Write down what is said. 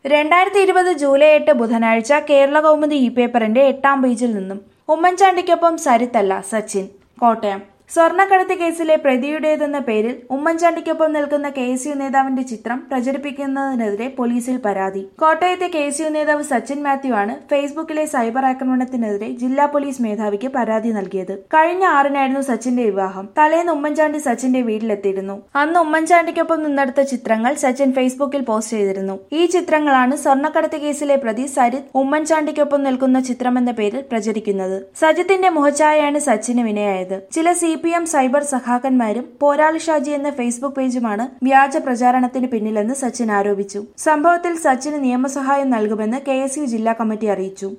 രണ്ടായിരത്തി ഇരുപത് ജൂലൈ എട്ട് ബുധനാഴ്ച കേരള കൗമുദി ഇ പേപ്പറിന്റെ എട്ടാം പേജിൽ നിന്നും ഉമ്മൻചാണ്ടിക്കൊപ്പം സരിത്തല്ല സച്ചിൻ കോട്ടയം സ്വർണ്ണക്കടത്ത് കേസിലെ പ്രതിയുടേതെന്ന പേരിൽ ഉമ്മൻചാണ്ടിക്കൊപ്പം നിൽക്കുന്ന കെ എസ് യു നേതാവിന്റെ ചിത്രം പ്രചരിപ്പിക്കുന്നതിനെതിരെ പോലീസിൽ പരാതി കോട്ടയത്തെ കെ എസ് യു നേതാവ് സച്ചിൻ മാത്യു ആണ് ഫേസ്ബുക്കിലെ സൈബർ ആക്രമണത്തിനെതിരെ ജില്ലാ പോലീസ് മേധാവിക്ക് പരാതി നൽകിയത് കഴിഞ്ഞ ആറിനായിരുന്നു സച്ചിന്റെ വിവാഹം തലേന്ന് ഉമ്മൻചാണ്ടി സച്ചിന്റെ വീട്ടിലെത്തിയിരുന്നു അന്ന് ഉമ്മൻചാണ്ടിക്കൊപ്പം നിന്നെടുത്ത ചിത്രങ്ങൾ സച്ചിൻ ഫേസ്ബുക്കിൽ പോസ്റ്റ് ചെയ്തിരുന്നു ഈ ചിത്രങ്ങളാണ് സ്വർണ്ണക്കടത്ത് കേസിലെ പ്രതി സരിത് ഉമ്മൻചാണ്ടിക്കൊപ്പം നിൽക്കുന്ന ചിത്രമെന്ന പേരിൽ പ്രചരിക്കുന്നത് സജിത്തിന്റെ മുഖഛായയാണ് സച്ചിന് വിനയായത് ചില സി പി എം സൈബർ സഖാക്കന്മാരും പോരാളി ഷാജി എന്ന ഫേസ്ബുക്ക് പേജുമാണ് വ്യാജ പ്രചാരണത്തിന് പിന്നിലെന്ന് സച്ചിൻ ആരോപിച്ചു സംഭവത്തിൽ സച്ചിന് നിയമസഹായം നൽകുമെന്ന് കെ ജില്ലാ കമ്മിറ്റി അറിയിച്ചു